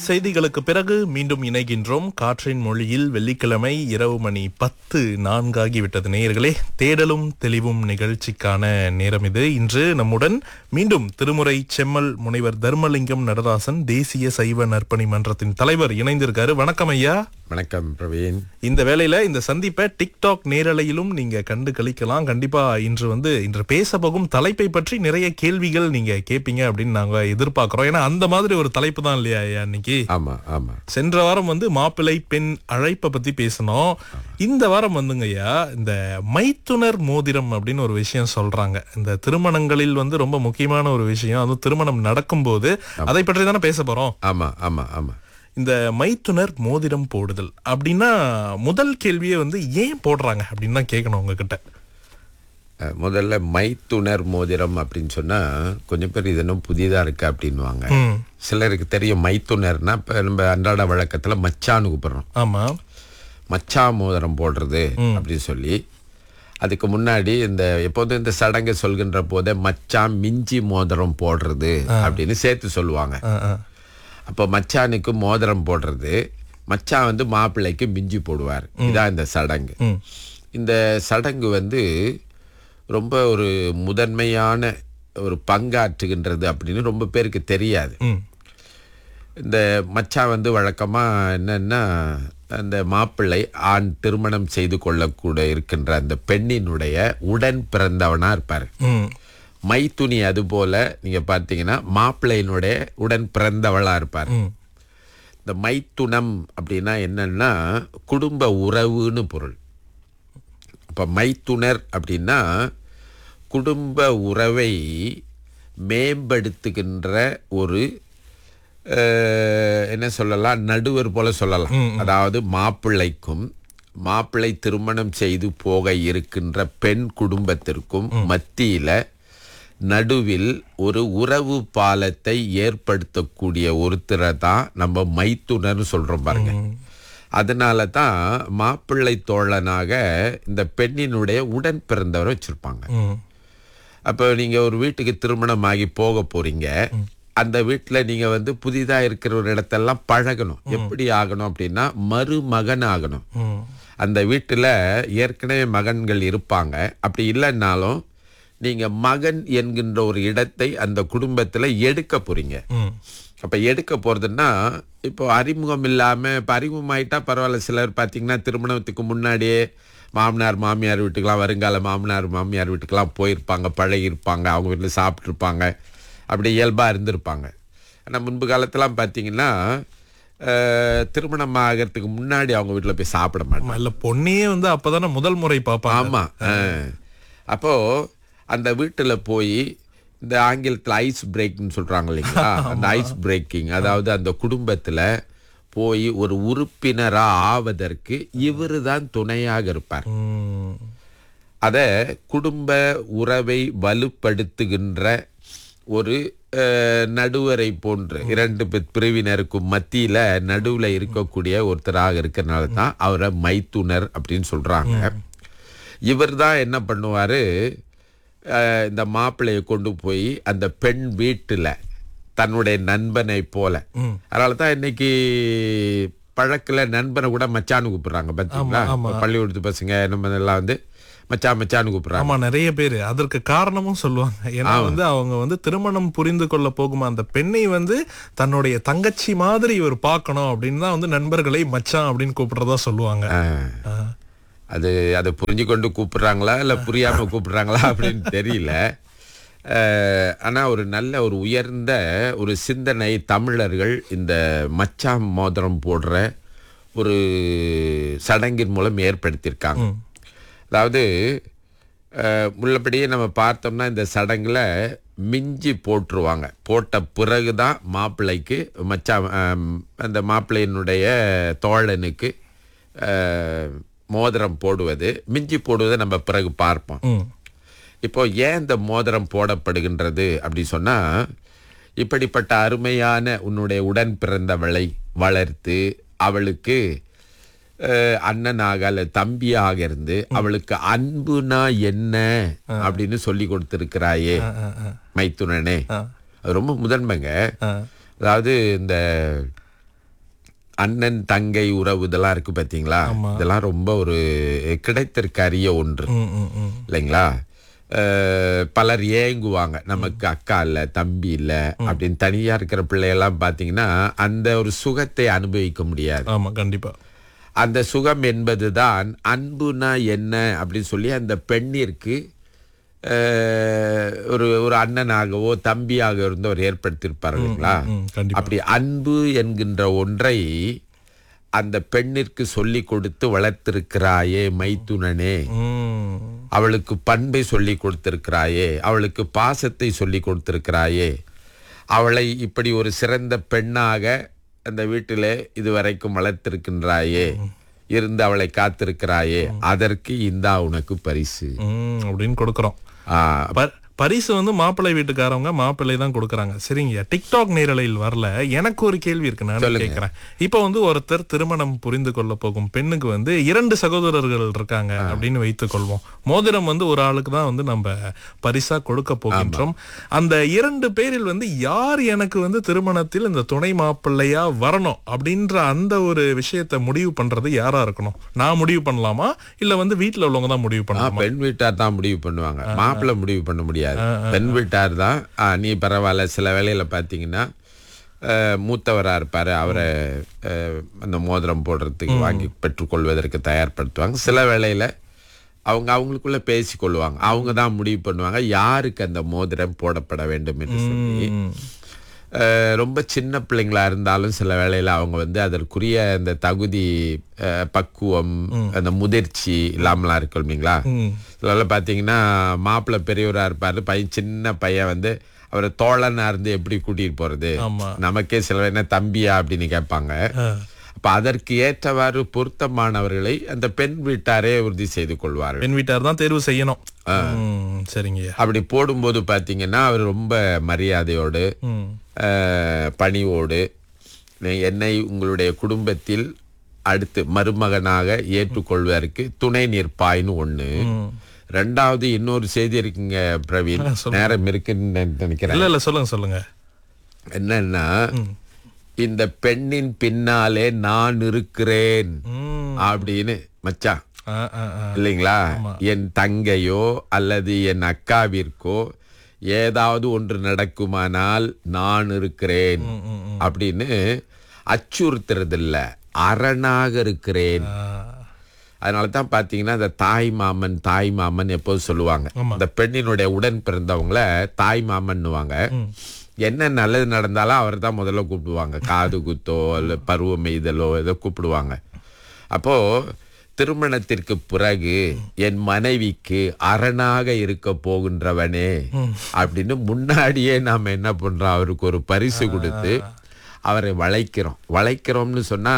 செய்திகளுக்கு பிறகு மீண்டும் இணைகின்றோம் காற்றின் மொழியில் வெள்ளிக்கிழமை இரவு மணி பத்து நான்காகிவிட்டது நேயர்களே தேடலும் தெளிவும் நிகழ்ச்சிக்கான நேரம் இது இன்று நம்முடன் மீண்டும் திருமுறை செம்மல் முனைவர் தர்மலிங்கம் நடராசன் தேசிய சைவ நற்பணி மன்றத்தின் தலைவர் இணைந்திருக்காரு வணக்கம் ஐயா வணக்கம் பிரவீன் இந்த வேளையில இந்த சந்திப்பை டிக்டாக் நேரலையிலும் நீங்க கண்டு கழிக்கலாம் கண்டிப்பா இன்று வந்து இன்று பேச போகும் தலைப்பை பற்றி நிறைய கேள்விகள் நீங்க கேட்பீங்க அப்படின்னு நாங்க எதிர்பார்க்கிறோம் ஏன்னா அந்த மாதிரி ஒரு தலைப்பு தான் இல்லையா ஐயா இன்னைக்கு ஆமா ஆமா சென்ற வாரம் வந்து மாப்பிள்ளை பெண் அழைப்பை பத்தி பேசணும் இந்த வாரம் வந்துங்க ஐயா இந்த மைத்துனர் மோதிரம் அப்படின்னு ஒரு விஷயம் சொல்றாங்க இந்த திருமணங்களில் வந்து ரொம்ப முக்கியமான ஒரு விஷயம் அதுவும் திருமணம் நடக்கும்போது அதை பற்றி தானே பேச போறோம் ஆமா ஆமா ஆமா இந்த மைத்துனர் மோதிரம் போடுதல் அப்படின்னா முதல் கேள்வியே வந்து ஏன் போடுறாங்க அப்படின்னு தான் கேட்கணும் உங்ககிட்ட அஹ், முதல்ல மைத்துனர் மோதிரம் அப்படின்னு சொன்னா கொஞ்சம் பேர் இது இன்னும் புதிதா இருக்கு அப்படின்னுவாங்க ம். சிலருக்கு தெரியும் மைத்துனர்னா இப்ப நம்ம அன்றாட வழக்கத்துல மச்சான்னு கூப்பிடுறோம் ஆமா மச்சா மோதிரம் போடுறது அப்படின்னு சொல்லி அதுக்கு முன்னாடி இந்த எப்போதும் இந்த சடங்கு சொல்கின்ற போதே மச்சான் மிஞ்சி மோதிரம் போடுறது அப்படின்னு சேர்த்து சொல்லுவாங்க ஆ, ஆ. அப்போ மச்சானுக்கு மோதிரம் போடுறது மச்சான் வந்து மாப்பிள்ளைக்கு மிஞ்சி போடுவார் இதான் இந்த சடங்கு ம். இந்த சடங்கு வந்து ரொம்ப ஒரு முதன்மையான ஒரு பங்காற்றுகின்றது அப்படின்னு ரொம்ப பேருக்கு தெரியாது ம். இந்த மச்சான் வந்து வழக்கமாக என்னன்னா அந்த மாப்பிள்ளை ஆண் திருமணம் செய்து கொள்ளக்கூட இருக்கின்ற அந்த பெண்ணினுடைய உடன் பிறந்தவனா இருப்பார் ம். மைத்துனி அது போல நீங்க பார்த்தீங்கன்னா மாப்பிள்ளையினுடைய உடன் பிறந்தவளா இருப்பார் ம். இந்த மைத்துனம் அப்படின்னா என்னன்னா குடும்ப உறவுன்னு பொருள் அப்ப மைத்துனர் அப்படின்னா குடும்ப உறவை மேம்படுத்துகின்ற ஒரு அஹ், என்ன சொல்லலாம் நடுவர் போல சொல்லலாம் அதாவது மாப்பிள்ளைக்கும் மாப்பிள்ளை திருமணம் செய்து போக இருக்கின்ற பெண் குடும்பத்திற்கும் மத்தியில நடுவில் ஒரு உறவு பாலத்தை ஏற்படுத்தக்கூடிய ஒருத்தரை தான் நம்ம மைத்துனர்னு சொல்றோம் பாருங்க அதனால தான் மாப்பிள்ளை தோழனாக இந்த பெண்ணினுடைய உடன் பிறந்தவரை வச்சிருப்பாங்க ம். அப்போ நீங்க ஒரு வீட்டுக்கு திருமணம் ஆகி போக போறீங்க அந்த வீட்டுல நீங்க வந்து புதிதா இருக்கிற ஒரு இடத்தெல்லாம் பழகணும் எப்படி ஆகணும் அப்படின்னா மருமகன் ஆகணும் ம். அந்த வீட்டுல ஏற்கனவே மகன்கள் இருப்பாங்க அப்படி இல்லைன்னாலும் நீங்க மகன் என்கின்ற ஒரு இடத்தை அந்த குடும்பத்துல எடுக்க போறீங்க ம். அப்ப எடுக்க போறதுன்னா இப்போ அறிமுகம் இல்லாம இப்ப அறிமுகம் ஆயிட்டா பரவாயில்ல சிலர் பாத்தீங்கன்னா திருமணத்துக்கு முன்னாடியே மாமனார் மாமியார் வீட்டுக்கெல்லாம் வருங்கால மாமனார் மாமியார் வீட்டுக்கெல்லாம் போயிருப்பாங்க பழகியிருப்பாங்க அவங்க வீட்டில் சாப்பிட்ருப்பாங்க அப்படி இயல்பா இருந்திருப்பாங்க ஆனா முன்பு காலத்துலாம் பார்த்தீங்கன்னா அஹ், திருமணம் ஆகிறதுக்கு முன்னாடி அவங்க வீட்டில் போய் சாப்பிட மாட்டாங்க ஆமா, இல்ல பொண்ணையே வந்து அப்பதானே முதல் முறை பார்ப்பாங்க ஆமா அஹ். அப்போ அந்த வீட்டுல போய் இந்த ஆங்கிலத்துல ஐஸ் பிரேக்னு சொல்றாங்க இல்லைங்களா அந்த ஐஸ் பிரேக்கிங் அதாவது அந்த குடும்பத்துல போய் ஒரு உறுப்பினரா ஆவதற்கு இவரு தான் துணையாக இருப்பார் ம். அத குடும்ப உறவை வலுப்படுத்துகின்ற ஒரு அஹ், நடுவரை போன்று இரண்டு பி- பிரிவினருக்கும் மத்தியில நடுவுல இருக்கக்கூடிய ஒருத்தராக இருக்கிறனால தான் அவரை மைத்துனர் அப்படின்னு சொல்றாங்க இவர் தான் என்ன பண்ணுவாரு அஹ், இந்த மாப்பிள்ளையை கொண்டு போய் அந்த பெண் வீட்டுல தன்னுடைய நண்பனை போல அதனால தான் இன்னைக்கு பழக்கல நண்பனை கூட மச்சான்னு கூப்பிடுறாங்க பார்த்தீங்களா பள்ளிக்கூடத்து பசங்க நம்ம எல்லாம் வந்து மச்சான் மச்சான்னு கூப்பிடுறாங்க ஆமா நிறைய பேரு அதற்கு காரணமும் சொல்லுவாங்க ஏன்னா வந்து அவங்க வந்து திருமணம் புரிந்து கொள்ள போகும் அந்த பெண்ணை வந்து தன்னுடைய தங்கச்சி மாதிரி இவர் பார்க்கணும் அப்படின்னு தான் வந்து நண்பர்களை மச்சான் அப்படின்னு கூப்பிடுறதா சொல்லுவாங்க ஆ. அது அதை புரிஞ்சு கொண்டு கூப்பிடுறாங்களா இல்லை புரியாம கூப்பிடுறாங்களா அப்படின்னு தெரியல அஹ், ஆனா ஒரு நல்ல ஒரு உயர்ந்த ஒரு சிந்தனை தமிழர்கள் இந்த மச்சான் மோதிரம் போடுற ஒரு சடங்கின் மூலம் ஏற்படுத்தியிருக்காங்க அதாவது அஹ், உள்ளபடியே நம்ம பார்த்தோம்னா இந்த சடங்குல மிஞ்சி போட்டுருவாங்க போட்ட பிறகுதான் மாப்பிள்ளைக்கு மச்சான் அஹ், அந்த மாப்பிள்ளையினுடைய தோழனுக்கு அஹ், மோதிரம் போடுவது மிஞ்சி போடுவதை நம்ம பிறகு பார்ப்போம் ம். இப்போ ஏன் இந்த மோதிரம் போடப்படுகின்றது அப்படி சொன்னா இப்படிப்பட்ட அருமையான உன்னுடைய உடன் பிறந்தவளை வளர்த்து அவளுக்கு அஹ், அண்ணனாக அல்ல தம்பியாக இருந்து அவளுக்கு அன்புனா என்ன அப்படின்னு சொல்லி கொடுத்திருக்கிறாயே ஆ, ஆ, ஆ. மைத்துனனே ஆ. அது ரொம்ப முதன்மைங்க ஆ. அதாவது இந்த அண்ணன் தங்கை உறவு இதெல்லாம் இருக்கு பாத்தீங்களா இதெல்லாம் ரொம்ப ஒரு கிடைத்திருக்க அரிய ஒன்று ம், ம், ம். இல்லைங்களா அஹ், பலர் ஏங்குவாங்க நமக்கு அக்கா இல்ல தம்பி இல்ல அப்படின்னு தனியா இருக்கிற பிள்ளையெல்லாம் பாத்தீங்கன்னா அந்த ஒரு சுகத்தை அனுபவிக்க முடியாது ஆமா கண்டிப்பா அந்த சுகம் என்பதுதான் அன்புனா என்ன அப்படின்னு சொல்லி அந்த பெண்ணிற்கு அஹ், ஒரு ஒரு அண்ணனாகவோ தம்பியாக இருந்தவர் ஏற்படுத்தியிருப்பார் இல்லைங்களா ம், கண்டிப்பா அப்படி அன்பு என்கின்ற ஒன்றை அந்த பெண்ணிற்கு சொல்லி கொடுத்து வளர்த்திருக்கிறாயே மைத்துனனே ம், அவளுக்கு பண்பை சொல்லி கொடுத்திருக்கிறாயே அவளுக்கு பாசத்தை சொல்லி கொடுத்திருக்கிறாயே அவளை இப்படி ஒரு சிறந்த பெண்ணாக அந்த வீட்டிலே இதுவரைக்கும் வளர்த்திருக்கின்றாயே இருந்து அவளை காத்திருக்கிறாயே அதற்கு இந்தா உனக்கு பரிசு ம், அப்படின்னு கொடுக்கறோம் ஆ, ப- பரிசு வந்து மாப்பிள்ளை வீட்டுக்காரவங்க மாப்பிள்ளை தான் கொடுக்கறாங்க சரிங்க டிக்டாக் நேரலையில் வரல எனக்கு ஒரு கேள்வி இருக்கு நான் கேட்கிறேன் இப்போ வந்து ஒருத்தர் திருமணம் புரிந்து கொள்ள போகும் பெண்ணுக்கு வந்து இரண்டு சகோதரர்கள் இருக்காங்க அப்படின்னு வைத்துக் கொள்வோம் மோதிரம் வந்து ஒரு ஆளுக்கு தான் வந்து நம்ம பரிசா கொடுக்க போகின்றோம் அந்த இரண்டு பேரில் வந்து யார் எனக்கு வந்து திருமணத்தில் இந்த துணை மாப்பிள்ளையா வரணும் அப்படின்ற அந்த ஒரு விஷயத்தை முடிவு பண்றது யாரா இருக்கணும் நான் முடிவு பண்ணலாமா இல்ல வந்து வீட்டுல உள்ளவங்க தான் முடிவு ஆ, பண்ணலாமா பெண் வீட்டார் தான் முடிவு பண்ணுவாங்க மாப்பிள்ளை முடிவு பண்ண முடியாது பெண் வீட்டார் தான் ஆ, நீ பரவாயில்ல சில வேளையில பார்த்தீங்கன்னா அஹ், மூத்தவரா இருப்பாரு அவரை அஹ், அந்த மோதிரம் போடுறதுக்கு வாங்கி பெற்றுக்கொள்வதற்கு தயார்படுத்துவாங்க சில வேளையில அவங்க அவங்களுக்குள்ள பேசிக்கொள்வாங்க அவங்க தான் முடிவு பண்ணுவாங்க யாருக்கு அந்த மோதிரம் போடப்பட வேண்டும் என்று சொல்லி ம். அஹ், ரொம்ப சின்ன பிள்ளைங்களா இருந்தாலும் சில வேளையில அவங்க வந்து அதற்குரிய அந்த தகுதி அஹ், பக்குவம் அந்த முதிர்ச்சி இல்லாமலாம் இருக்கும் இல்லைங்களா ம். சில பார்த்தீங்கன்னா மாப்பிள்ளை பெரியவரா இருப்பாரு பையன் சின்ன பையன் வந்து அவரை தோழனா இருந்து எப்படி கூட்டிட்டு போறது ஆமா நமக்கே சில என்ன தம்பியா அப்படின்னு கேட்பாங்க ஆ. அப்ப அதற்கு ஏற்றவாறு பொருத்தமானவர்களை அந்த பெண் வீட்டாரே உறுதி செய்து கொள்வார்கள் பெண் வீட்டார் தான் தேர்வு செய்யணும் ம், சரிங்க அப்படி போடும்போது பாத்தீங்கன்னா அவர் ரொம்ப மரியாதையோடு ம் அஹ், பணிவோடு "நீ- என்னை உங்களுடைய குடும்பத்தில் அடுத்து மருமகனாக ஏற்றுக்கொள்வதற்கு துணை நிற்பாய்னு ஒண்ணு ரெண்டாவது இன்னொரு செய்தி இருக்குங்க பிரவீன் நேரம் இருக்குன்னு நான் நினைக்கிறேன் இல்ல இல்ல சொல்லுங்க சொல்லுங்க என்னன்னா இந்த பெண்ணின் பின்னாலே நான் இருக்கிறேன் ம் அப்படின்னு மச்சான் ஆ, ஆ, ஆ. இல்லைங்களா என் தங்கையோ அல்லது என் அக்காவிற்கோ ஏதாவது ஒன்று நடக்குமானால் நான் இருக்கிறேன் அப்படின்னு அச்சுறுத்துறது இல்ல அரணாக இருக்கிறேன் ஆ. அதனால தான் பாத்தீங்கன்னா இந்த தாய் மாமன் தாய் மாமன் எப்போதும் சொல்லுவாங்க இந்த பெண்ணினுடைய உடன் பிறந்தவங்கள தாய் மாமன்னுவாங்க என்ன நல்லது நடந்தாலும் அவர் தான் முதல்ல கூப்பிடுவாங்க காது குத்தோ இல்ல பருவம் எய்தலோ ஏதோ கூப்பிடுவாங்க அப்போ திருமணத்திற்கு பிறகு என் மனைவிக்கு அரணாக இருக்க போகின்றவனே அப்படின்னு முன்னாடியே நாம என்ன பண்றோம் அவருக்கு ஒரு பரிசு கொடுத்து அவரை வளைக்கிறோம் வளைக்கிறோம்னு சொன்னா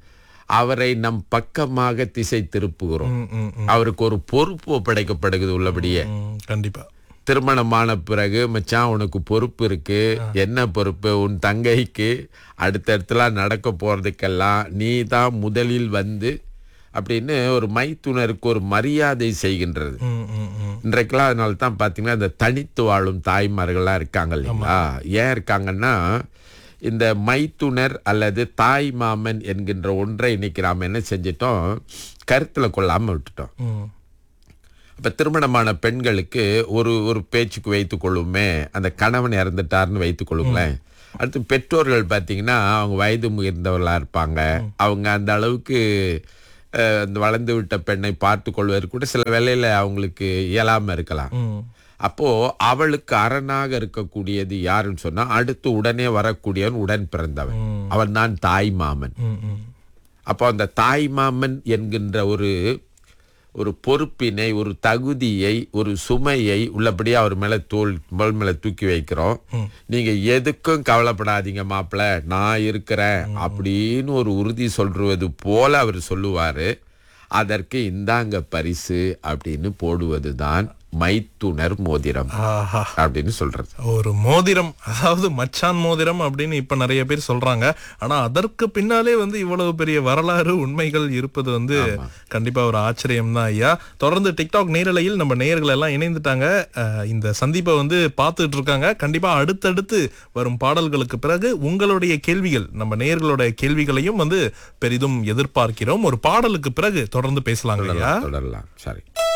அவரை நம் பக்கமாக திசை திருப்புகிறோம் ம், ம், ம், அவருக்கு ஒரு பொறுப்பு ஒப்படைக்கப்படுகிறது உள்ளபடியே ம், கண்டிப்பா திருமணமான பிறகு மச்சான் உனக்கு பொறுப்பு இருக்கு என்ன பொறுப்பு உன் தங்கைக்கு அடுத்தடுத்துலாம் நடக்க போறதுக்கெல்லாம் நீ தான் முதலில் வந்து அப்படின்னு ஒரு மைத்துனருக்கு ஒரு மரியாதை செய்கின்றது ம், ம், ம். இன்றைக்கெல்லாம் அதனால தான் பார்த்தீங்கன்னா இந்த தனித்து வாழும் தாய்மார்கள்லாம் இருக்காங்க இல்லைங்களா ஏன் இருக்காங்கன்னா இந்த மைத்துனர் அல்லது தாய் மாமன் என்கின்ற ஒன்றை இன்னைக்கு நாம் என்ன செஞ்சிட்டோம் கருத்தில் கொள்ளாமல் விட்டுட்டோம் ம். அப்ப திருமணமான பெண்களுக்கு ஒரு ஒரு பேச்சுக்கு வைத்துக் கொள்ளுமே அந்த கணவன் இறந்துட்டாருன்னு வைத்துக் கொள்ளுங்களேன் அடுத்து பெற்றோர்கள் பார்த்தீங்கன்னா அவங்க வயது முதிர்ந்தவர்களா இருப்பாங்க அவங்க அந்த அளவுக்கு அஹ், அந்த வளர்ந்து விட்ட பெண்ணை பார்த்து கொள்வதற்கு கூட சில வேளையில அவங்களுக்கு இயலாம இருக்கலாம் ம். அப்போ அவளுக்கு அரணாக இருக்கக்கூடியது யாருன்னு சொன்னா அடுத்து உடனே வரக்கூடியவன் உடன் பிறந்தவன் அவன் தான் தாய் மாமன் ம், ம். அப்போ அந்த தாய் மாமன் என்கின்ற ஒரு ஒரு பொறுப்பினை ஒரு தகுதியை ஒரு சுமையை உள்ளபடியே அவர் மேல தோல் தோல் மேல தூக்கி வைக்கிறோம் நீங்க எதுக்கும் கவலைப்படாதீங்க மாப்பிள நான் இருக்கிறேன் அப்படின்னு ஒரு உறுதி சொல்றது போல அவர் சொல்லுவாரு அதற்கு இந்தாங்க பரிசு அப்படின்னு போடுவதுதான் மைத்துனர் மோதிரம் ஆஹா அப்படின்னு சொல்றது ஒரு மோதிரம் அதாவது மச்சான் மோதிரம் அப்படின்னு இப்ப நிறைய பேர் சொல்றாங்க ஆனா அதற்கு பின்னாலே வந்து இவ்வளவு பெரிய வரலாறு உண்மைகள் இருப்பது வந்து கண்டிப்பா ஒரு ஆச்சரியம் தான் ஐயா தொடர்ந்து டிக்டாக் நேரலையில் நம்ம நேயர்கள் எல்லாம் இணைந்துட்டாங்க அஹ், இந்த சந்திப்பை வந்து பார்த்துட்டு இருக்காங்க கண்டிப்பா அடுத்தடுத்து வரும் பாடல்களுக்கு பிறகு உங்களுடைய கேள்விகள் நம்ம நேயர்களுடைய கேள்விகளையும் வந்து பெரிதும் எதிர்பார்க்கிறோம் ஒரு பாடலுக்கு பிறகு தொடர்ந்து பேசலாங்க ஐயா தொடரலாம் சரி